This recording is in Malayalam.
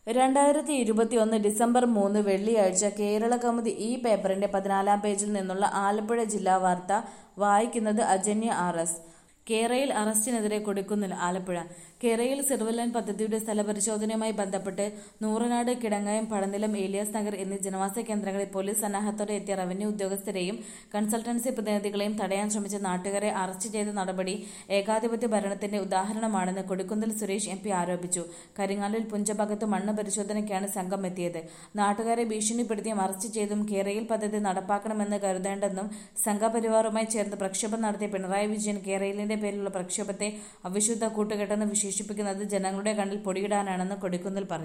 രണ്ടായിരത്തി ഇരുപത്തിയൊന്ന് ഡിസംബർ മൂന്ന് വെള്ളിയാഴ്ച കേരള കൗമുദി ഈ പേപ്പറിന്റെ പതിനാലാം പേജിൽ നിന്നുള്ള ആലപ്പുഴ ജില്ലാ വാർത്ത വായിക്കുന്നത് അജന്യ ആർ എസ് കേരയിൽ അറസ്റ്റിനെതിരെ കൊടുക്കുന്നില്ല ആലപ്പുഴ കേരയിൽ സിർവലൻ പദ്ധതിയുടെ സ്ഥലപരിശോധനയുമായി ബന്ധപ്പെട്ട് നൂറനാട് കിടങ്ങയം പടനിലം ഏലിയാസ് നഗർ എന്നീ ജനവാസ കേന്ദ്രങ്ങളിൽ പോലീസ് സന്നാഹത്തോടെ എത്തിയ റവന്യൂ ഉദ്യോഗസ്ഥരെയും കൺസൾട്ടൻസി പ്രതിനിധികളെയും തടയാൻ ശ്രമിച്ച നാട്ടുകാരെ അറസ്റ്റ് ചെയ്ത നടപടി ഏകാധിപത്യ ഭരണത്തിന്റെ ഉദാഹരണമാണെന്ന് കൊടിക്കുന്നിൽ സുരേഷ് എം പി ആരോപിച്ചു കരിങ്ങാലിൽ പുഞ്ചഭാഗത്ത് മണ്ണ് പരിശോധനയ്ക്കാണ് സംഘം എത്തിയത് നാട്ടുകാരെ ഭീഷണിപ്പെടുത്തിയും അറസ്റ്റ് ചെയ്തും കേരയിൽ പദ്ധതി നടപ്പാക്കണമെന്ന് കരുതേണ്ടെന്നും സംഘപരിവാറുമായി ചേർന്ന് പ്രക്ഷോഭം നടത്തിയ പിണറായി വിജയൻ കേരളിന്റെ പേരിലുള്ള പ്രക്ഷോഭത്തെ അവിശുദ്ധ കൂട്ടുകെട്ടെന്ന് വിശേഷിപ്പിക്കുന്നത് ജനങ്ങളുടെ കണ്ണിൽ പൊടിയിടാനാണെന്ന് കൊടിക്കുന്നിൽ പറഞ്ഞു